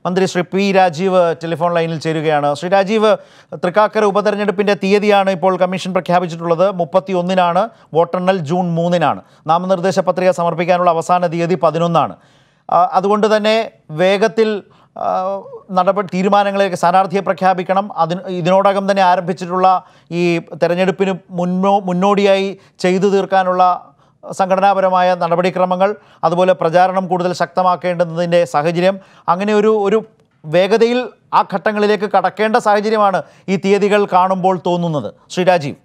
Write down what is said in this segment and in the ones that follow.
മന്ത്രി Shri P Rajeev telephone ലൈനിൽ ചേരുകയാണ് ശ്രീ രാജീവ് തൃക്കാക്കര ഉപതെരഞ്ഞെടുപ്പിൻ്റെ തീയതിയാണ് ഇപ്പോൾ കമ്മീഷൻ പ്രഖ്യാപിച്ചിട്ടുള്ളത് മുപ്പത്തി ഒന്നിനാണ് വോട്ടെണ്ണൽ ജൂൺ മൂന്നിനാണ് നാമനിർദ്ദേശ പത്രിക സമർപ്പിക്കാനുള്ള അവസാന തീയതി പതിനൊന്നാണ് ആ, അതുകൊണ്ട് തന്നെ വേഗത്തിൽ ആ, നടപടി തീരുമാനങ്ങളെ സ്ഥാനാർത്ഥിയെ പ്രഖ്യാപിക്കണം അതിന് ഇതിനോടകം തന്നെ ആരംഭിച്ചിട്ടുള്ള ഈ തെരഞ്ഞെടുപ്പിന് മുന്നോ മുന്നോടിയായി ചെയ്തു തീർക്കാനുള്ള സംഘടനാപരമായ നടപടിക്രമങ്ങൾ അതുപോലെ പ്രചാരണം കൂടുതൽ ശക്തമാക്കേണ്ടുന്നതിൻ്റെ സാഹചര്യം അങ്ങനെ ഒരു ഒരു വേഗതയിൽ ആ ഘട്ടങ്ങളിലേക്ക് കടക്കേണ്ട സാഹചര്യമാണ് ഈ തീയതികൾ കാണുമ്പോൾ തോന്നുന്നത് ശ്രീ രാജീവ്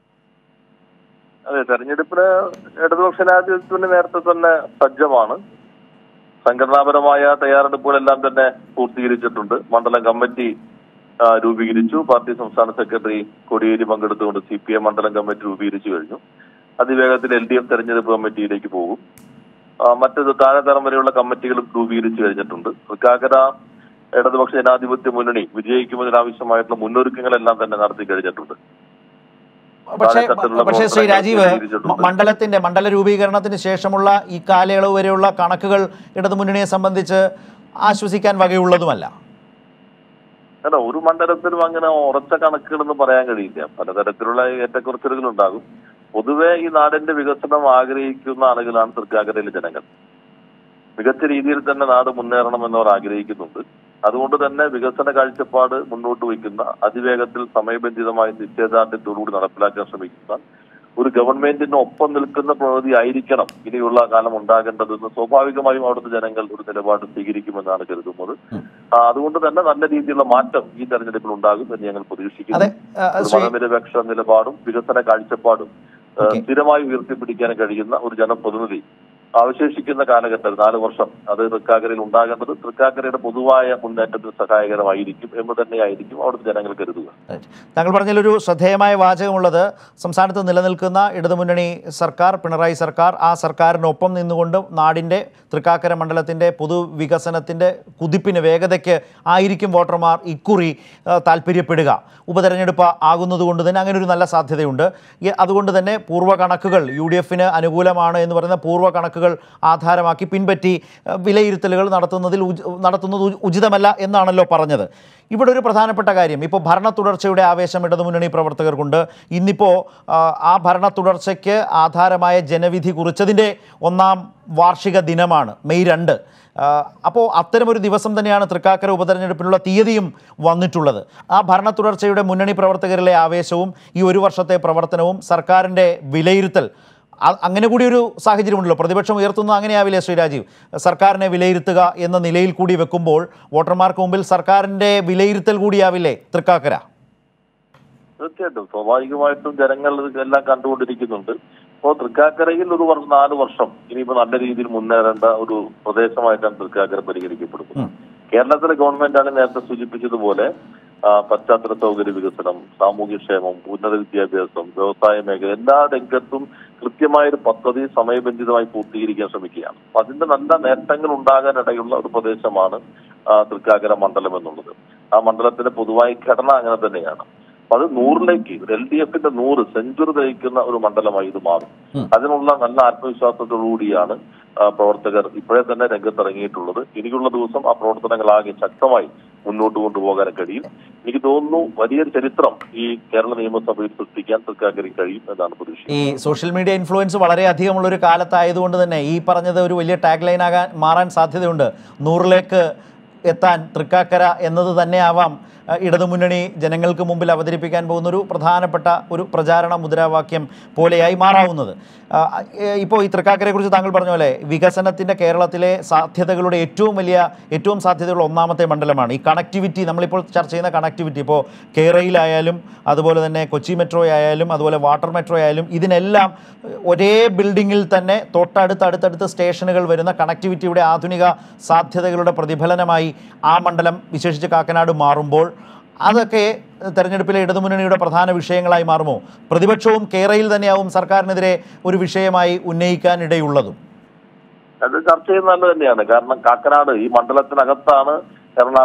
അതെ തെരഞ്ഞെടുപ്പിന് ഇടതുപക്ഷ ജനാധിപത്യത്തിന് നേരത്തെ തന്നെ സജ്ജമാണ് സംഘടനാപരമായ തയ്യാറെടുപ്പുകളെല്ലാം തന്നെ പൂർത്തീകരിച്ചിട്ടുണ്ട് മണ്ഡലം കമ്മിറ്റി ആ, രൂപീകരിച്ചു പാർട്ടി സംസ്ഥാന സെക്രട്ടറി കൊടിയേരി പങ്കെടുത്തുകൊണ്ട് സി പി എം മണ്ഡലം കമ്മിറ്റി രൂപീകരിച്ചു കഴിഞ്ഞു അതിവേഗത്തിൽ എൽ ഡി എഫ് തെരഞ്ഞെടുപ്പ് കമ്മിറ്റിയിലേക്ക് പോകും ആ, മറ്റത് താഴെ തരം വരെയുള്ള കമ്മിറ്റികളും രൂപീകരിച്ചു കഴിഞ്ഞിട്ടുണ്ട് തൃക്കാക്കര ഇടതുപക്ഷ ജനാധിപത്യ മുന്നണി വിജയിക്കുന്നതിനാവശ്യമായിട്ടുള്ള മുന്നൊരുക്കങ്ങളെല്ലാം തന്നെ നടത്തി കഴിഞ്ഞിട്ടുണ്ട് പക്ഷേ താഴെത്തട്ടിലുള്ള പക്ഷേ ശ്രീ പ്രവർത്തനങ്ങൾ രാജീവ് രൂപീകരിച്ചിട്ടുണ്ട്. മ- മണ്ഡലത്തിന്റെ മണ്ഡല രൂപീകരണത്തിന് ശേഷമുള്ള ഈ കാലയളവ് വരെയുള്ള കണക്കുകൾ ഇടതുമുന്നണിയെ സംബന്ധിച്ച് ആശ്വസിക്കാൻ വകയുള്ളതുമല്ല അല്ല ഒരു മണ്ഡലത്തിലും അങ്ങനെ ഉറച്ച കണക്കുകളൊന്നും പറയാൻ കഴിയില്ല പലതരത്തിലുള്ള ഏറ്റക്കുറച്ചിലുകൾ ഉണ്ടാകും പൊതുവെ ഈ നാടിന്റെ വികസനം ആഗ്രഹിക്കുന്ന ആളുകളാണ് തൃക്കാക്കരയിലെ ജനങ്ങൾ മികച്ച രീതിയിൽ തന്നെ നാട് മുന്നേറണം എന്നവർ ആഗ്രഹിക്കുന്നുണ്ട് അതുകൊണ്ട് തന്നെ വികസന കാഴ്ചപ്പാട് മുന്നോട്ട് വയ്ക്കുന്ന അതിവേഗത്തിൽ സമയബന്ധിതമായ നിശ്ചയദാർഢ്യത്തോടുകൂടി നടപ്പിലാക്കാൻ ശ്രമിക്കുന്ന ഒരു ഗവൺമെന്റിന് ഒപ്പം നിൽക്കുന്ന പ്രവൃത്തി ആയിരിക്കണം ഇനിയുള്ള കാലം ഉണ്ടാകേണ്ടതെന്ന് സ്വാഭാവികമായും അവിടുത്തെ ജനങ്ങൾ ഒരു നിലപാട് സ്വീകരിക്കുമെന്നാണ് കരുതുന്നത് ആ, അതുകൊണ്ട് തന്നെ നല്ല രീതിയിലുള്ള മാറ്റം ഈ തെരഞ്ഞെടുപ്പിൽ ഉണ്ടാകും എന്ന് ഞങ്ങൾ പ്രതീക്ഷിക്കുന്നു അതെ ആ, ഒരു ശ്രീ മതനിരപേക്ഷ നിലപാടും വികസന കാഴ്ചപ്പാടും ആ, ഓക്കേ. സ്ഥിരമായി ഉയർത്തിപ്പിടിക്കാൻ കഴിയുന്ന ഒരു ജനപ്രതിനിധി അവശേഷിക്കുന്ന കാലഘട്ടത്തിൽ നാല് വർഷം അത് തൃക്കാക്കരയിൽ ഉണ്ടാകേണ്ടത് തൃക്കാക്കരയുടെ പൊതുവായ മുന്നേറ്റത്തിന് സഹായകരമായിരിക്കും എന്ന് തന്നെയായിരിക്കും അവിടുത്തെ ജനങ്ങൾ കരുതുക താങ്കൾ പറഞ്ഞതിലൊരു ശ്രദ്ധേയമായ വാചകമുള്ളത് സംസ്ഥാനത്ത് നിലനിൽക്കുന്ന ഇടതുമുന്നണി സർക്കാർ പിണറായി സർക്കാർ ആ സർക്കാരിനൊപ്പം നിന്നുകൊണ്ട് നാടിൻ്റെ തൃക്കാക്കര മണ്ഡലത്തിൻ്റെ പൊതുവികസനത്തിൻ്റെ കുതിപ്പിന് വേഗതയ്ക്ക് ആയിരിക്കും വോട്ടർമാർ ഇക്കുറി ആ, താല്പര്യപ്പെടുക ഉപതെരഞ്ഞെടുപ്പ് ആകുന്നതുകൊണ്ട് തന്നെ അങ്ങനെ ഒരു നല്ല സാധ്യതയുണ്ട് ഈ- അതുകൊണ്ട് തന്നെ പൂർവ്വ കണക്കുകൾ യു ഡി എഫിന് അനുകൂലമാണ് എന്ന് പറയുന്ന പൂർവ്വ കണക്കുകൾ ആധാരമാക്കി പിൻപറ്റി ആ, വിലയിരുത്തലുകൾ നടത്തുന്നതിൽ ഉചി- നടത്തുന്നത് ഉചി- ഉചിതമല്ല എന്നാണല്ലോ പറഞ്ഞത് ഇവിടെ ഒരു പ്രധാനപ്പെട്ട കാര്യം ഇപ്പോൾ ഭരണ തുടർച്ചയുടെ ആവേശം ഇടതുമുന്നണി പ്രവർത്തകർക്കുണ്ട് ഇന്നിപ്പോൾ ആ, ആ ഭരണ തുടർച്ചയ്ക്ക് ആധാരമായ ജനവിധി കുറിച്ചതിൻ്റെ ഒന്നാം വാർഷിക ദിനമാണ് മെയ് രണ്ട് അപ്പോൾ അത്തരമൊരു ദിവസം തന്നെയാണ് തൃക്കാക്കര ഉപതെരഞ്ഞെടുപ്പിനുള്ള തീയതിയും വന്നിട്ടുള്ളത് ആ ഭരണ തുടർച്ചയുടെ മുന്നണി പ്രവർത്തകരിലെ ആവേശവും ഈ ഒരു വർഷത്തെ പ്രവർത്തനവും സർക്കാരിൻ്റെ വിലയിരുത്തൽ അ- അങ്ങനെ കൂടി ഒരു സാഹചര്യമുണ്ടല്ലോ പ്രതിപക്ഷം ഉയർത്തുന്നത് അങ്ങനെയാവില്ലേ ശ്രീ രാജീവ് സർക്കാരിനെ വിലയിരുത്തുക എന്ന നിലയിൽ കൂടി വെക്കുമ്പോൾ വോട്ടർമാർക്ക് മുമ്പിൽ സർക്കാരിൻ്റെ വിലയിരുത്തൽ കൂടിയാവില്ലേ തൃക്കാക്കര തീർച്ചയായിട്ടും സ്വാഭാവികമായിട്ടും ജനങ്ങൾ ഇതെല്ലാം കണ്ടുകൊണ്ടിരിക്കുന്നുണ്ട് ഇപ്പോൾ തൃക്കാക്കരയിൽ ഒരു വർഷം നാല് വർഷം ഇനിയിപ്പോ നല്ല രീതിയിൽ മുന്നേറേണ്ട ഒരു പ്രദേശമായിട്ടാണ് തൃക്കാക്കര പരിഗണിക്കപ്പെടുന്നത് ഉം. കേരളത്തിലെ ഗവൺമെന്റാണ് നേരത്തെ സൂചിപ്പിച്ചതുപോലെ ആ, പശ്ചാത്തല സൗകര്യ വികസനം സാമൂഹ്യക്ഷേമം ഉന്നത വിദ്യാഭ്യാസം വ്യവസായ മേഖല എല്ലാ രംഗത്തും കൃത്യമായൊരു പദ്ധതി സമയബന്ധിതമായി പൂർത്തീകരിക്കാൻ ശ്രമിക്കുകയാണ് അപ്പൊ അതിന്റെ നല്ല നേട്ടങ്ങൾ ഉണ്ടാകാനിടയുള്ള ഒരു പ്രദേശമാണ് ആ, തൃക്കാക്കര മണ്ഡലം എന്നുള്ളത് ആ മണ്ഡലത്തിന്റെ പൊതുവായ ഘടന അങ്ങനെ തന്നെയാണ് അപ്പൊ അത് നൂറിലേക്ക് എൽ ഡി എഫിന്റെ നൂറ് സെഞ്ചുറി നയിക്കുന്ന ഒരു മണ്ഡലമായി ഇത് മാറും ഉം. അതിനുള്ള നല്ല ആത്മവിശ്വാസത്തോടുകൂടിയാണ് ആ, പ്രവർത്തകർ ഇപ്പോഴേ തന്നെ രംഗത്തിറങ്ങിയിട്ടുള്ളത് ഇനിയുള്ള ദിവസം ആ പ്രവർത്തനങ്ങളാകെ ശക്തമായി മുന്നോട്ട് കൊണ്ടുപോകാൻ കഴിയും എനിക്ക് തോന്നുന്നു വലിയൊരു ചരിത്രം ഈ കേരള നിയമസഭയിൽ സൃഷ്ടിക്കാൻ തൃക്കാക്കരയ്ക്ക് കഴിയും എന്നാണ് പ്രതീക്ഷിക്കുന്നത് ഈ സോഷ്യൽ മീഡിയ ഇൻഫ്ലുവൻസ് വളരെ അധികമുള്ള ഒരു കാലത്തായതുകൊണ്ട് തന്നെ ഈ പറഞ്ഞത് ഒരു വലിയ ടാഗ് ലൈൻ ആകാൻ മാറാൻ സാധ്യതയുണ്ട് നൂറിലേക്ക് എത്താൻ തൃക്കാക്കര എന്നത് തന്നെയാവാം അഹ്, ഇടതുമുന്നണി ജനങ്ങൾക്ക് മുമ്പിൽ അവതരിപ്പിക്കാൻ പോകുന്ന ഒരു പ്രധാനപ്പെട്ട ഒരു പ്രചാരണ മുദ്രാവാക്യം പോലെയായി മാറാവുന്നത് ആഹ്, ഏഹ്, ഇപ്പോൾ ഈ തൃക്കാക്കരയെക്കുറിച്ച് താങ്കൾ പറഞ്ഞ പോലെ വികസനത്തിൻ്റെ കേരളത്തിലെ സാധ്യതകളുടെ ഏറ്റവും വലിയ ഏറ്റവും സാധ്യതയുള്ള ഒന്നാമത്തെ മണ്ഡലമാണ് ഈ കണക്ടിവിറ്റി നമ്മളിപ്പോൾ ചർച്ച ചെയ്യുന്ന കണക്ടിവിറ്റി ഇപ്പോൾ കേരളയിലായാലും അതുപോലെ തന്നെ കൊച്ചി മെട്രോ ആയാലും അതുപോലെ വാട്ടർ മെട്രോ ആയാലും ഇതിനെല്ലാം ഒരേ ബിൽഡിങ്ങിൽ തന്നെ തൊട്ടടുത്ത് അടുത്തടുത്ത് സ്റ്റേഷനുകൾ വരുന്ന കണക്ടിവിറ്റിയുടെ ആധുനിക സാധ്യതകളുടെ പ്രതിഫലനമായി ആ മണ്ഡലം വിശേഷിച്ച് കാക്കനാട് മാറുമ്പോൾ അതൊക്കെ തെരഞ്ഞെടുപ്പിലെ ഇടതുമുന്നണിയുടെ പ്രധാന വിഷയങ്ങളായി മാറുമോ പ്രതിപക്ഷവും കേരളയിൽ തന്നെയാവും സർക്കാരിനെതിരെ ഒരു വിഷയമായി ഉന്നയിക്കാനിടയുള്ളതും അത് ചർച്ച ചെയ്യുന്നത് നല്ലത് തന്നെയാണ് കാരണം കാക്കനാട് ഈ മണ്ഡലത്തിനകത്താണ്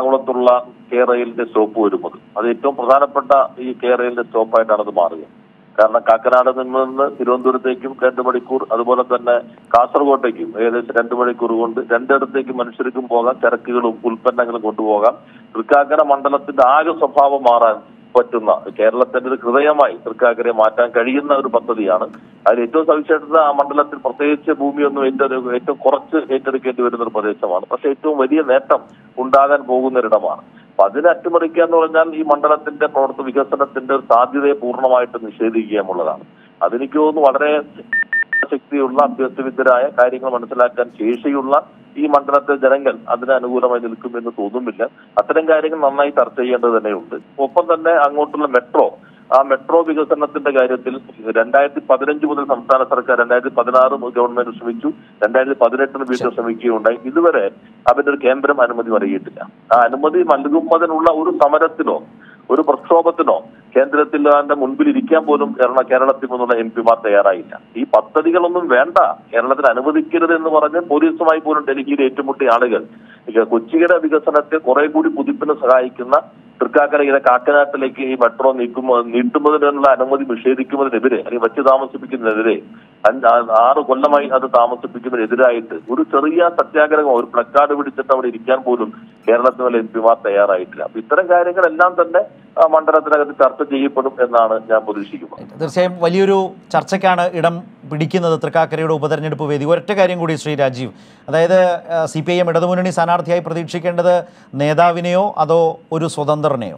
എറണാകുളത്തുള്ള കെ റെയിലിന്റെ സ്റ്റോപ്പ് വരുന്നത് അത് ഏറ്റവും പ്രധാനപ്പെട്ട ഈ കെ റെയിലിന്റെ സ്റ്റോപ്പായിട്ടാണ് അത് മാറുക കാരണം കാക്കനാട് നിന്ന് തിരുവനന്തപുരത്തേക്കും രണ്ട് മണിക്കൂർ അതുപോലെ തന്നെ കാസർഗോട്ടേക്കും ഏകദേശം രണ്ട് മണിക്കൂർ കൊണ്ട് രണ്ടിടത്തേക്കും മനുഷ്യർക്കും പോകാം ചരക്കുകളും ഉൽപ്പന്നങ്ങളും കൊണ്ടുപോകാം തൃക്കാക്കര മണ്ഡലത്തിന്റെ ആകെ സ്വഭാവം മാറാൻ പറ്റുന്ന കേരളത്തിന്റെ ഒരു ഹൃദയമായി തൃക്കാക്കരയെ മാറ്റാൻ കഴിയുന്ന ഒരു പദ്ധതിയാണ് അതിൽ ഏറ്റവും സവിശേഷത ആ മണ്ഡലത്തിൽ പ്രത്യേകിച്ച് ഭൂമിയൊന്നും ഏറ്റവും ഏറ്റവും കുറച്ച് ഏറ്റെടുക്കേണ്ടി വരുന്ന ഒരു പ്രദേശമാണ് പക്ഷെ ഏറ്റവും വലിയ നേട്ടം ഉണ്ടാകാൻ പോകുന്ന ഒരിടമാണ് അപ്പൊ അതിനെ അട്ടിമറിക്കുക എന്ന് പറഞ്ഞാൽ ഈ മണ്ഡലത്തിന്റെ പ്രവർത്തന വികസനത്തിന്റെ ഒരു സാധ്യതയെ പൂർണ്ണമായിട്ട് നിഷേധിക്കുക എന്നുള്ളതാണ് അതെനിക്ക് തോന്നുന്നു വളരെ ശക്തിയുള്ള അഭ്യസ്തവിദ്യരായ കാര്യങ്ങൾ മനസ്സിലാക്കാൻ ശേഷിയുള്ള ഈ മണ്ഡലത്തിലെ ജനങ്ങൾ അതിന് അനുകൂലമായി നിൽക്കുമെന്ന് തോന്നുന്നില്ല അത്തരം കാര്യങ്ങൾ നന്നായി ചർച്ച ചെയ്യേണ്ടത് തന്നെയുണ്ട് ഒപ്പം തന്നെ അങ്ങോട്ടുള്ള മെട്രോ ആ മെട്രോ വികസനത്തിന്റെ കാര്യത്തിൽ രണ്ടായിരത്തി പതിനഞ്ച് മുതൽ സംസ്ഥാന സർക്കാർ രണ്ടായിരത്തി പതിനാറ് ഗവൺമെന്റ് ശ്രമിച്ചു രണ്ടായിരത്തി പതിനെട്ടിന് വീണ്ടും ശ്രമിക്കുകയുണ്ടായി ഇതുവരെ അതിന്റെ ഒരു കേന്ദ്രം അനുമതി നൽകിയിട്ടില്ല ആ അനുമതി നൽകുന്നതിനുള്ള ഒരു സമരത്തിനോ ഒരു പ്രക്ഷോഭത്തിനോ കേന്ദ്രത്തിൽ അതിന്റെ മുൻപിൽ ഇരിക്കാൻ പോലും കേരള കേരളത്തിൽ നിന്നുള്ള എം പിമാർ തയ്യാറായില്ല ഈ പദ്ധതികളൊന്നും വേണ്ട കേരളത്തിൽ അനുവദിക്കരുത് എന്ന് പറഞ്ഞ് പോലീസുമായി പോലും ഡൽഹിയിൽ ഏറ്റുമുട്ടിയ ആളുകൾ ഇത് കൊച്ചിയുടെ വികസനത്തെ കുറെ കൂടി പുതുപ്പിന് സഹായിക്കുന്ന തൃക്കാക്കരയിലെ കാക്കനാട്ടിലേക്ക് ഈ മെട്രോ നീക്കുമ്പോൾ നീട്ടുന്നതിനുള്ള അനുമതി നിഷേധിക്കുന്നതിനെതിരെ അല്ലെങ്കിൽ വച്ച് താമസിപ്പിക്കുന്നതിനെതിരെ അഞ്ച് ആ- ആറ് കൊല്ലമായി അത് താമസിപ്പിക്കുന്നതിനെതിരായിട്ട് ഒരു ചെറിയ സത്യാഗ്രഹമോ ഒരു പ്ലക്കാർഡ് പിടിച്ചിട്ട് അവിടെ ഇരിക്കാൻ പോലും കേരളത്തിലെ എം പിമാർ തയ്യാറായിട്ടില്ല അപ്പൊ ഇത്തരം കാര്യങ്ങളെല്ലാം തന്നെ ആ മണ്ഡലത്തിനകത്ത് ചർച്ച ചെയ്യപ്പെടും എന്നാണ് ഞാൻ പ്രതീക്ഷിക്കുന്നത് തീർച്ചയായും വലിയൊരു ചർച്ചയ്ക്കാണ് ഇടം പിടിക്കുന്നത് തൃക്കാക്കരയുടെ ഉപതെരഞ്ഞെടുപ്പ് വേദി ഒരൊറ്റ കാര്യം കൂടി ശ്രീ രാജീവ് അതായത് സി പി ഐ എം ഇടതുമുന്നണി സ്ഥാനാർത്ഥിയായി പ്രതീക്ഷിക്കേണ്ടത് നേതാവിനെയോ അതോ ഒരു സ്വതന്ത്രനെയോ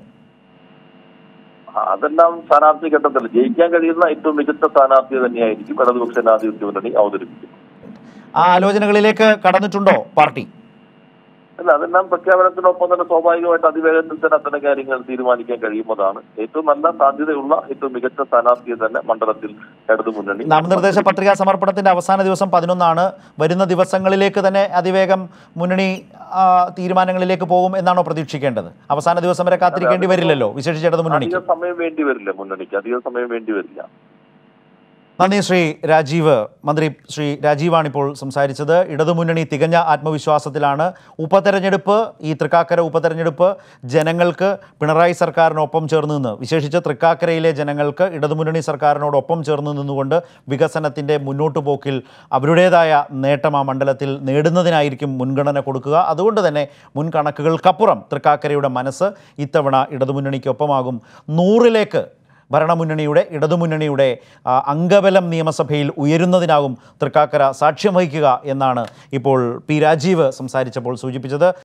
ആ, അതെല്ലാം സ്ഥാനാർത്ഥി ഘട്ടത്തിൽ ജയിക്കാൻ കഴിയുന്ന ഏറ്റവും മികച്ച സ്ഥാനാർത്ഥി തന്നെയായിരിക്കും ഇടതുപക്ഷ ജനാധിപത്യ മുന്നണി അവതരിപ്പിക്കുന്നത് ആ ആലോചനകളിലേക്ക് കടന്നിട്ടുണ്ടോ പാർട്ടി അല്ല അതെല്ലാം പ്രഖ്യാപനത്തിനൊപ്പം തന്നെ സ്വാഭാവികമായിട്ട് അതിവേഗത്തിൽ തന്നെ അത്തരം കാര്യങ്ങൾ തീരുമാനിക്കാൻ കഴിയുന്നതാണ് ഏറ്റവും നല്ല സാധ്യതയുള്ള ഏറ്റവും മികച്ച സ്ഥാനാർത്ഥിയെ തന്നെ മണ്ഡലത്തിൽ ഇടതു മുന്നണി നാമനിർദ്ദേശ പത്രികാ സമർപ്പണത്തിന്റെ അവസാന ദിവസം പതിനൊന്നാണ് വരുന്ന ദിവസങ്ങളിലേക്ക് തന്നെ അതിവേഗം മുന്നണി ആ, തീരുമാനങ്ങളിലേക്ക് പോകും എന്നാണോ പ്രതീക്ഷിക്കേണ്ടത് അവസാന ദിവസം വരെ കാത്തിരിക്കേണ്ടി വരില്ലല്ലോ വിശേഷിച്ച് ഇടതു മുന്നണിക്ക് അധിക സമയം വേണ്ടി വരില്ല മുന്നണിക്ക് അധിക സമയം വേണ്ടി വരില്ല നന്ദി ശ്രീ രാജീവ് മന്ത്രി ശ്രീ രാജീവാണ് ഇപ്പോൾ സംസാരിച്ചത് ഇടതുമുന്നണി തികഞ്ഞ ആത്മവിശ്വാസത്തിലാണ് ഉപതെരഞ്ഞെടുപ്പ് ഈ തൃക്കാക്കര ഉപതെരഞ്ഞെടുപ്പ് ജനങ്ങൾക്ക് പിണറായി സർക്കാരിനൊപ്പം ചേർന്ന് നിന്ന് വിശേഷിച്ച് തൃക്കാക്കരയിലെ ജനങ്ങൾക്ക് ഇടതുമുന്നണി സർക്കാരിനോടൊപ്പം ചേർന്ന് നിന്നുകൊണ്ട് വികസനത്തിൻ്റെ മുന്നോട്ടു പോക്കിൽ അവരുടേതായ നേട്ടം ആ മണ്ഡലത്തിൽ നേടുന്നതിനായിരിക്കും മുൻഗണന കൊടുക്കുക അതുകൊണ്ട് തന്നെ മുൻകണക്കുകൾക്കപ്പുറം തൃക്കാക്കരയുടെ മനസ്സ് ഇത്തവണ ഇടതുമുന്നണിക്കൊപ്പമാകും നൂറിലേക്ക് ഭരണമുന്നണിയുടെ ഇടതുമുന്നണിയുടെ ആ, അംഗബലം നിയമസഭയിൽ ഉയരുന്നതിനാകും തൃക്കാക്കര സാക്ഷ്യം വഹിക്കുക എന്നാണ് ഇപ്പോൾ പി രാജീവ് സംസാരിച്ചപ്പോൾ സൂചിപ്പിച്ചത്